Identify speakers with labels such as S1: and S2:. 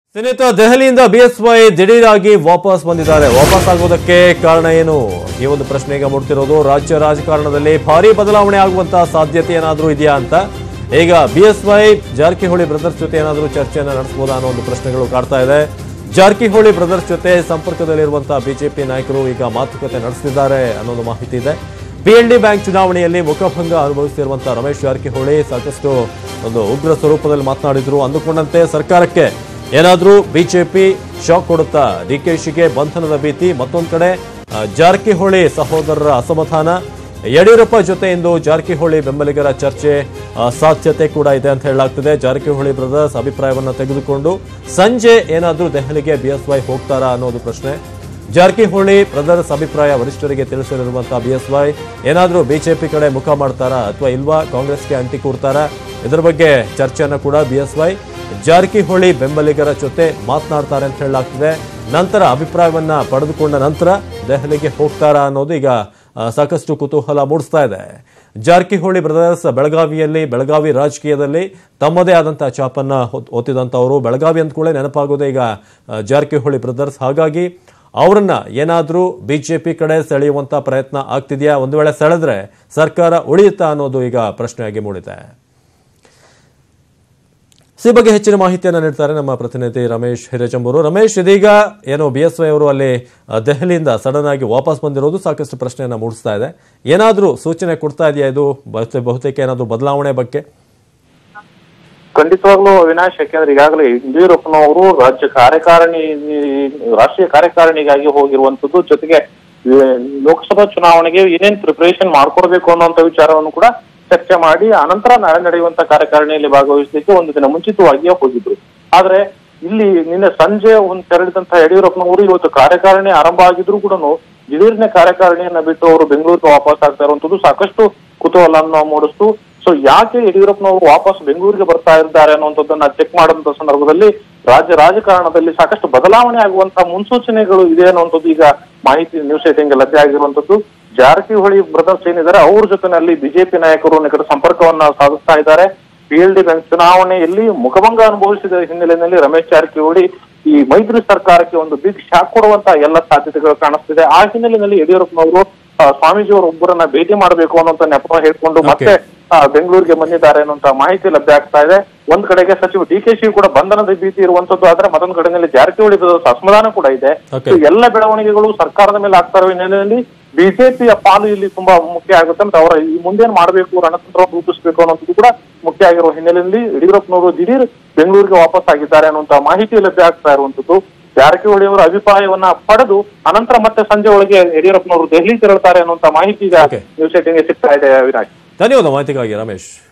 S1: ಸ್ನೇಹಿತ ದೆಹಲಿಯಿಂದ ಬಿಎಸ್ವೈ ದಿಢೀರಾಗಿ ವಾಪಸ್ ಬಂದಿದ್ದಾರೆ ವಾಪಸ್ ಆಗೋದಕ್ಕೆ ಕಾರಣ ಏನು ಈ ಒಂದು ಪ್ರಶ್ನೆ ಈಗ ಮೂಡ್ತಿರೋದು ರಾಜ್ಯ ರಾಜಕಾರಣದಲ್ಲಿ ಭಾರಿ ಬದಲಾವಣೆ ಆಗುವಂತ ಸಾಧ್ಯತೆ ಏನಾದರೂ ಇದೆಯಾ ಅಂತ ಈಗ ಬಿಎಸ್ವೈ ಜಾರಕಿಹೊಳಿ ಬ್ರದರ್ಸ್ ಜೊತೆ ಏನಾದರೂ ಚರ್ಚೆಯನ್ನ ನಡೆಸಬಹುದಾ ಅನ್ನೋ ಒಂದು ಪ್ರಶ್ನೆಗಳು ಕಾಡ್ತಾ ಇದೆ ಜಾರಕಿಹೊಳಿ ಬ್ರದರ್ಸ್ ಜೊತೆ ಸಂಪರ್ಕದಲ್ಲಿರುವಂತಹ ಬಿಜೆಪಿ ನಾಯಕರು ಈಗ ಮಾತುಕತೆ ನಡೆಸಿದ್ದಾರೆ ಅನ್ನೋದು ಮಾಹಿತಿ ಇದೆ ಪಿಎಲ್ಡಿ ಬ್ಯಾಂಕ್ ಚುನಾವಣೆಯಲ್ಲಿ ಮುಖಭಂಗ ಅನುಭವಿಸಿರುವಂತಹ ರಮೇಶ್ ಜಾರಕಿಹೊಳಿ ಸಾಕಷ್ಟು ಒಂದು ಉಗ್ರ ಸ್ವರೂಪದಲ್ಲಿ ಮಾತನಾಡಿದ್ರು ಅಂದುಕೊಂಡಂತೆ ಸರ್ಕಾರಕ್ಕೆ ಏನಾದರೂ ಬಿಜೆಪಿ ಶಾಕ್ ಕೊಡುತ್ತಾ ಡಿಕೆಶಿಗೆ ಬಂಧನದ ಭೀತಿ ಮತ್ತೊಂದು ಕಡೆ ಆ, ಜಾರಕಿಹೊಳಿ ಸಹೋದರರ ಅಸಮಾಧಾನ ಯಡಿಯೂರಪ್ಪ ಜೊತೆ ಇಂದು ಜಾರಕಿಹೊಳಿ ಬೆಂಬಲಿಗರ ಚರ್ಚೆ ಆ, ಸಾಧ್ಯತೆ ಕೂಡ ಇದೆ ಅಂತ ಹೇಳಲಾಗ್ತಿದೆ ಜಾರಕಿಹೊಳಿ ಬ್ರದರ್ಸ್ ಅಭಿಪ್ರಾಯವನ್ನು ತೆಗೆದುಕೊಂಡು ಸಂಜೆ ಏನಾದರೂ ದೆಹಲಿಗೆ ಬಿಎಸ್ವೈ ಹೋಗ್ತಾರಾ ಅನ್ನೋದು ಪ್ರಶ್ನೆ ಜಾರಕಿಹೊಳಿ ಬ್ರದರ್ಸ್ ಅಭಿಪ್ರಾಯ ವರಿಷ್ಠರಿಗೆ ತಿಳಿಸಲಿರುವಂತಹ ಬಿಎಸ್ವೈ ಏನಾದರೂ ಬಿಜೆಪಿ ಕಡೆ ಮುಖ ಮಾಡ್ತಾರಾ ಅಥವಾ ಇಲ್ವಾ ಕಾಂಗ್ರೆಸ್ಗೆ ಅಂಟಿ ಕೂರ್ತಾರಾ ಇದರ ಬಗ್ಗೆ ಚರ್ಚೆಯನ್ನ ಕೂಡ ಬಿಎಸ್ವೈ ಜಾರಕಿಹೊಳಿ ಬೆಂಬಲಿಗರ ಜೊತೆ ಮಾತನಾಡ್ತಾರೆ ಅಂತ ಹೇಳಲಾಗ್ತಿದೆ ನಂತರ ಅಭಿಪ್ರಾಯವನ್ನ ಪಡೆದುಕೊಂಡ ನಂತರ ದೆಹಲಿಗೆ ಹೋಗ್ತಾರಾ ಅನ್ನೋದು ಈಗ ಆ, ಸಾಕಷ್ಟು ಕುತೂಹಲ ಮೂಡಿಸ್ತಾ ಇದೆ ಜಾರಕಿಹೊಳಿ ಬ್ರದರ್ಸ್ ಬೆಳಗಾವಿಯಲ್ಲಿ ಬೆಳಗಾವಿ ರಾಜಕೀಯದಲ್ಲಿ ತಮ್ಮದೇ ಆದಂತಹ ಚಾಪನ್ನ ಹೊತ್- ಒತ್ತಿದಂಥವರು ಬೆಳಗಾವಿ ಅಂದ ಕೂಡಲೇ ನೆನಪಾಗೋದೇ ಈಗ ಆ, ಜಾರಕಿಹೊಳಿ ಬ್ರದರ್ಸ್ ಹಾಗಾಗಿ ಅವರನ್ನ ಏನಾದರೂ ಬಿಜೆಪಿ ಕಡೆ ಸೆಳೆಯುವಂತ ಪ್ರಯತ್ನ ಆಗ್ತಿದೆಯಾ ಒಂದು ವೇಳೆ ಸೆಳೆದ್ರೆ ಸರ್ಕಾರ ಉಳಿಯುತ್ತಾ ಅನ್ನೋದು ಈಗ ಪ್ರಶ್ನೆಯಾಗಿ ಮೂಡಿದೆ ಸಿ ಬಗ್ಗೆ ಹೆಚ್ಚಿನ ಮಾಹಿತಿಯನ್ನು ನೀಡ್ತಾರೆ ನಮ್ಮ ಪ್ರತಿನಿಧಿ ರಮೇಶ್ ಹಿರೇಚಂಬೂರು ರಮೇಶ್ ಇದೀಗ ಏನು ಬಿ ಎಸ್ ವೈ ಅವರು ಅಲ್ಲಿ ಆ, ದೆಹಲಿಯಿಂದ ಸಡನ್ ಆಗಿ ವಾಪಸ್ ಬಂದಿರೋದು ಸಾಕಷ್ಟು ಪ್ರಶ್ನೆಯನ್ನ ಮೂಡಿಸ್ತಾ ಇದೆ ಏನಾದರೂ ಸೂಚನೆ ಕೊಡ್ತಾ ಇದೆಯಾ ಇದು ಬಹುತೇ- ಬಹುತೇಕ ಏನಾದರೂ ಬದಲಾವಣೆ ಬಗ್ಗೆ
S2: ಖಂಡಿತವಾಗ್ಲೂ ಅವಿನಾಶ್ ಯಾಕೆಂದ್ರೆ ಈಗಾಗಲೇ ಯಡಿಯೂರಪ್ಪನವರು ರಾಜ್ಯ ಕಾರ್ಯಕಾರಿಣಿ ರಾಷ್ಟ್ರೀಯ ಕಾರ್ಯಕಾರಿಣಿಗಾಗಿ ಹೋಗಿರುವಂತದ್ದು ಜೊತೆಗೆ ಆ, ಲೋಕಸಭಾ ಚುನಾವಣೆಗೆ ಏನೇನ್ ಪ್ರಿಪರೇಷನ್ ಮಾಡ್ಕೊಡ್ಬೇಕು ಅನ್ನುವಂತ ವಿಚಾರವನ್ನು ಕೂಡ ಚರ್ಚೆ ಮಾಡಿ ಅನಂತರ ನಾಳೆ ನಡೆಯುವಂತ ಕಾರ್ಯಕಾರಿಣಿಯಲ್ಲಿ ಭಾಗವಹಿಸಲಿಕ್ಕೆ ಒಂದು ದಿನ ಮುಂಚಿತವಾಗಿಯೇ ಹೋಗಿದ್ರು ಆದ್ರೆ ಇಲ್ಲಿ ನಿನ್ನೆ ಸಂಜೆ ಒಂದು ತೆರಳಿದಂತಹ ಯಡಿಯೂರಪ್ಪನವರು ಇವತ್ತು ಕಾರ್ಯಕಾರಿಣಿ ಆರಂಭ ಆಗಿದ್ರು ಕೂಡ ದಿಢೀರ್ನೆ ಕಾರ್ಯಕಾರಿಣಿಯನ್ನ ಬಿಟ್ಟು ಅವರು ಬೆಂಗಳೂರಿಗೆ ವಾಪಸ್ ಆಗ್ತಾ ಇರುವಂತದ್ದು ಸಾಕಷ್ಟು ಕುತೂಹಲವನ್ನು ಮೂಡಿಸ್ತು ಸೊ ಯಾಕೆ ಯಡಿಯೂರಪ್ಪನವರು ವಾಪಸ್ ಬೆಂಗಳೂರಿಗೆ ಬರ್ತಾ ಇದ್ದಾರೆ ಅನ್ನುವಂಥದ್ದನ್ನ ಚೆಕ್ ಮಾಡುವಂತ ಸಂದರ್ಭದಲ್ಲಿ ರಾಜ್ಯ ರಾಜಕಾರಣದಲ್ಲಿ ಸಾಕಷ್ಟು ಬದಲಾವಣೆ ಆಗುವಂತಹ ಮುನ್ಸೂಚನೆಗಳು ಇದೆ ಅನ್ನುವಂಥದ್ದು ಈಗ ಮಾಹಿತಿ ನ್ಯೂಸ್ ಏಟಿಂಗ್ ಲಭ್ಯ ಆಗಿರುವಂತದ್ದು ಜಾರಕಿಹೊಳಿ ಬ್ರದರ್ಸ್ ಏನಿದ್ದಾರೆ ಅವ್ರ ಜೊತೆನಲ್ಲಿ ಬಿಜೆಪಿ ನಾಯಕರು ನಿಕಟ ಸಂಪರ್ಕವನ್ನ ಸಾಧಿಸ್ತಾ ಇದ್ದಾರೆ ಪಿಎಲ್ಡಿ ಬ್ಯಾಂಕ್ ಚುನಾವಣೆಯಲ್ಲಿ ಮುಖಭಂಗ ಅನುಭವಿಸಿದ ಹಿನ್ನೆಲೆಯಲ್ಲಿ ರಮೇಶ್ ಜಾರಕಿಹೊಳಿ ಈ ಮೈತ್ರಿ ಸರ್ಕಾರಕ್ಕೆ ಒಂದು ಬಿಗ್ ಶಾಕ್ ಕೊಡುವಂತ ಎಲ್ಲ ಸಾಧ್ಯತೆಗಳು ಕಾಣಿಸ್ತಿದೆ ಆ ಹಿನ್ನೆಲೆಯಲ್ಲಿ ಯಡಿಯೂರಪ್ಪನವರು ಆ, ಸ್ವಾಮೀಜಿಯವರು ಒಬ್ಬರನ್ನ ಭೇಟಿ ಮಾಡಬೇಕು ಅನ್ನುವಂತ ನೆಪ ಹೇಳ್ಕೊಂಡು ಮತ್ತೆ ಆ, ಬೆಂಗಳೂರಿಗೆ ಬಂದಿದ್ದಾರೆ ಅನ್ನುವಂತ ಮಾಹಿತಿ ಲಭ್ಯ ಆಗ್ತಾ ಇದೆ ಒಂದ್ ಕಡೆಗೆ ಸಚಿವ ಡಿ ಕೆ ಶಿವ್ ಕೂಡ ಬಂಧನದ ಭೀತಿ ಇರುವಂತದ್ದು ಆದ್ರೆ ಮತ್ತೊಂದು ಕಡೆಯಲ್ಲಿ ಜಾರಕಿಹೊಳಿ ಬ್ರದರ್ಸ್ ಅಸಮಾಧಾನ ಕೂಡ ಇದೆ
S1: Okay.
S2: So, ಎಲ್ಲ ಬೆಳವಣಿಗೆಗಳು ಸರ್ಕಾರದ ಮೇಲೆ ಆಗ್ತಾ ಇರೋ ಹಿನ್ನೆಲೆಯಲ್ಲಿ ಬಿಜೆಪಿಯ ಪಾಲು ಇಲ್ಲಿ ತುಂಬಾ ಮುಖ್ಯ ಆಗುತ್ತೆ ಮತ್ತೆ ಅವರ ಈ ಮುಂದೇನ್ ಮಾಡಬೇಕು ರಣತಂತ್ರವನ್ನು ರೂಪಿಸಬೇಕು ಅನ್ನೋದು ಕೂಡ ಮುಖ್ಯ ಆಗಿರುವ ಹಿನ್ನೆಲೆಯಲ್ಲಿ ಯಡಿಯೂರಪ್ಪನವರು ದಿಢೀರ್ ಬೆಂಗಳೂರಿಗೆ ವಾಪಸ್ ಆಗಿದ್ದಾರೆ ಅನ್ನುವಂತ ಮಾಹಿತಿ ಲಭ್ಯ ಆಗ್ತಾ ಇರುವಂತದ್ದು ಜಾರಕಿಹೊಳಿ ಅವರ ಅಭಿಪ್ರಾಯವನ್ನ ಪಡೆದು ಅನಂತರ ಮತ್ತೆ ಸಂಜೆ ಒಳಗೆ ಯಡಿಯೂರಪ್ಪನವರು ದೆಹಲಿ ತೆರಳುತ್ತಾರೆ ಅನ್ನುವಂತ ಮಾಹಿತಿ ಈಗ
S1: Okay.
S2: ನ್ಯೂಸ್ ಏಟಿಂಗ್ಗೆ ಸಿಗ್ತಾ ಇದೆ ವಿನಾಶ್
S1: ಧನ್ಯವಾದ ಮಾಹಿತಿಗಾಗಿ ರಮೇಶ್